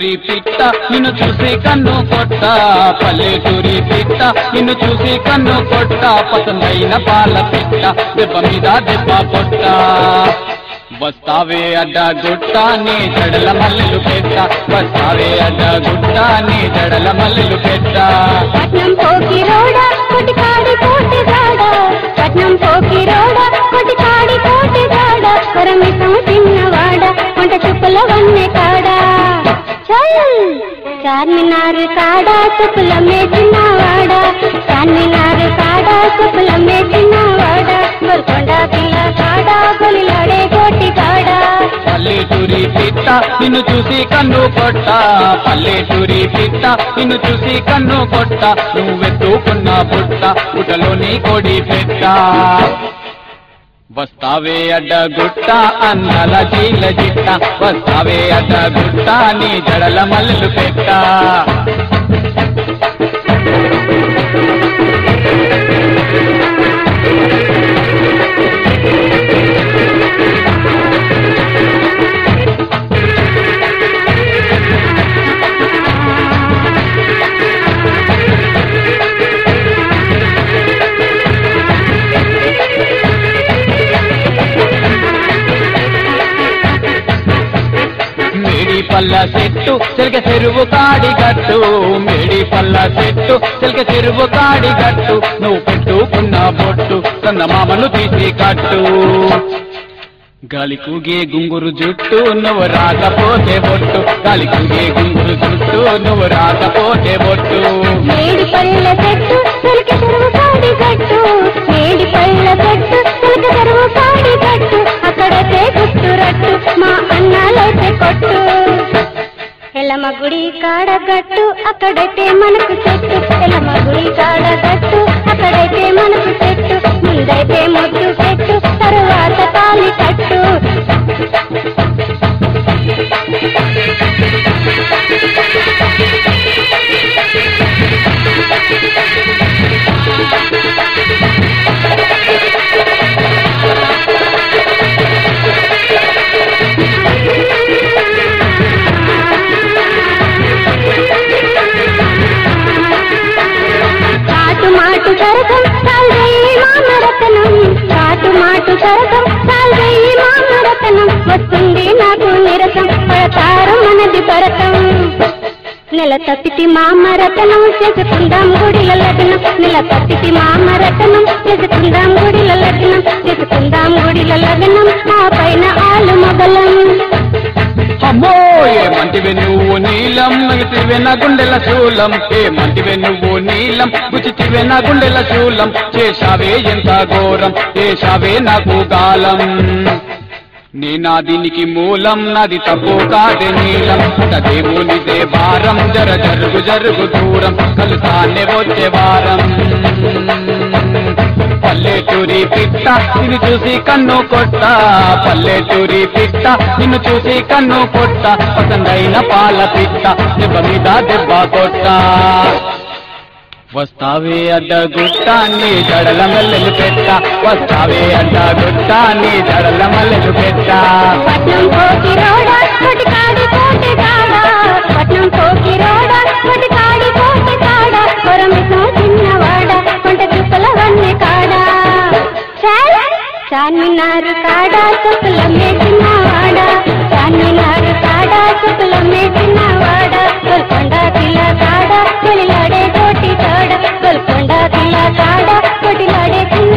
పల్లెటూరి పిట్ట నిన్ను చూసి కన్ను కొట్ట పల్లెటూరి పిట్ట నిన్ను చూసి కన్ను కొట్ట పసందైన పాల పిట్ట దెబ్బ మీద దెబ్బ కొట్ట వస్తావే అడ్డ గుట్ట నీ జడల మల్లెలు పెట్ట వస్తావే అడ్డ గుట్ట నీ జడల మల్లెలు పెట్ట పట్నం పోకి రోడా కొటికాడి కోటి గాడా పట్నం పోకి రోడా కొటికాడి కోటి గాడా పరమితం చిన్నవాడ వంట చుక్కల వన్నె కాడా చల్ చార్మినార్ కాడా చుక్కల మేచినవాడ చార్మినార్ కాడా చుక్కల మేచినవాడ గోల్కొండ పిల్ల కాడా గొలిలాడే కోటి కాడా పల్లెటూరి పిట్ట నిన్ను చూసి కన్ను కొట్ట పల్లెటూరి పిట్ట నిన్ను చూసి కన్ను కొట్ట నువ్వెత్తుకున్న బుట్ట బుట్టలోని కొడి పెట్ట వస్తావే అడ్డ గుట్ట అన్నల జీల జిట్ట వస్తావే అడ్డ గుట్ట నీ జడల మల్లెలు పెట్ట మేడి పల్ల చెట్టు చిలక చెరువు కాడి గట్టు మేడి పల్ల చెట్టు చిలక చెరువు కాడి గట్టు నువ్వు పెట్టుకున్న బొట్టు చందమామను తీసి కట్టు గాలి కూగే గుంగురు జుట్టు నువ్వు రాకపోతే బొట్టు గాలి కూగే గుంగురు జుట్టు నువ్వు రాకపోతే బొట్టు మేడి పళ్ళ చెట్టు చిలక చెరువు కాడి గట్టు మేడి పళ్ళ చెట్టు చిలక చెరువు కాడి గట్టు అక్కడైతే గుట్టు రట్టు మా అన్నాలైతే కొట్టు ఎలమ గుడి కాడ గట్టు అక్కడైతే మనకు చెట్టు ఎలమ గుడి కాడ గట్టు అక్కడైతే మనకు చెట్టు ముందైతే ముద్దు చెట్టు తరువాత తాలి కట్టు కాటు మాటు సరసం సాల్వెయ్యి మామరతనం కాటు మాటు సరసం సాల్వెయ్యి మామరతనం వస్తుంది నాకు నిరసం పడతారు మనది భరతం నెల తప్పితి మామరతనం చేసుకుందాం గుడిల లగ్నం నెల తప్పితి మామరతనం చేసుకుందాం గుడిల లగ్నం చేసుకుందాం గుడిల లగ్నం ఆ పైన ఆలు మొగలం అమ్మో ఏమంటివే నువ్వు నీలం నగితివే నా గుండెల శూలం ఏమంటివే నువ్వు నీలం గుచితివే నా గుండెల శూలం చేశావే ఎంత ఘోరం చేశావే నాకు గాలం నీ నా దీనికి మూలం నాది తప్పు కాదే నీలం దేవునిదే భారం జర జరుగు జరుగు దూరం కలుతానే వచ్చే వారం పల్లెటూరి పిట్ట నిన్ను చూసి కన్ను కొట్ట పల్లెటూరి పిట్ట నిన్ను చూసి కన్ను కొట్ట పసందైన పాల పిట్ట దెబ్బ మీద దెబ్బ కొట్ట వస్తావే అడ్డ గుట్ట నీ జడల మల్లెలు పెట్ట వస్తావే అడ్డ గుట్ట నీ జడల మల్లెలు పెట్ట పట్నం పోకి రోడా కొటికాడి కోటి కాడా పట్నం పోకి రోడా కొటికాడి కోటి కాడా కొరమితో చిన్నవాడ కొంట చుక్కల వన్నె కాడా చాల్ చార్మినారు కాడా చుక్కల మేచినవాడ చార్మినారు కాడా చుక్కల మేచినవాడ గోల్కొండ కిల కాడా కొలిలాడే కోటి కాడ గోల్కొండ కిల కాడా కొటిలాడే చిన్న